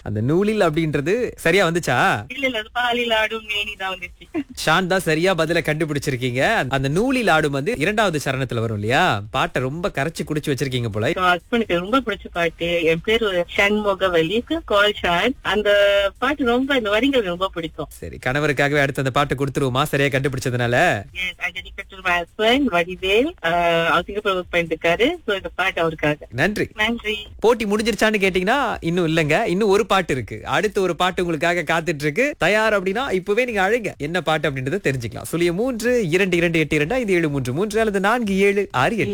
அந்த நூலில் அப்படின்றது சரியா வந்துச்சா இல்ல இல்ல அது பாலில் ஆடும் மேனி தான் வந்துச்சு ஷான் தான் சரியா பதில கண்டுபிடிச்சிருக்கீங்க அந்த நூலில் ஆடும் வந்து இரண்டாவது சரணத்துல வரும் இல்லையா பாட்டை ரொம்ப கரைச்சு குடிச்சு வச்சிருக்கீங்க போல ஹஸ்பண்டுக்கு ரொம்ப பிடிச்ச பாட்டு என் பேர் சண்முகவலி கால் ஷான் அந்த பாட்டு ரொம்ப இந்த வரிகள் ரொம்ப பிடிக்கும் சரி கணவருக்காகவே அடுத்து அந்த பாட்டு கொடுத்துருவோமா சரியா கண்டுபிடிச்சதுனால Yes, I dedicate to my husband, Vadivel ஆஹ் அவர் சிங்கப்பூர் ஒர்க் பண்ணிட்டு இருக்காரு So, இந்த பாட்டு அவருக்காக நன்றி நன்றி போட்டி முடிஞ்சிருச்சான்னு கேட்டீங்கன்னா இன்னும் இல்லங்க இன்னும் ஒரு பாட்டு இருக்கு அடுத்து ஒரு பாட்டு உங்களுக்காக காத்துட்டு இருக்கு தயார் அப்படின்னா இப்பவே நீங்க அழைங்க என்ன பாட்டு அப்படின்றத தெரிஞ்சுக்கலாம் சுழிய மூன்று இரண்டு இரண்டு எட்டு இரண்டு ஐந்து ஏழு மூன்று மூன்று அல்லது நான்கு ஏழு ஆறு எட்டு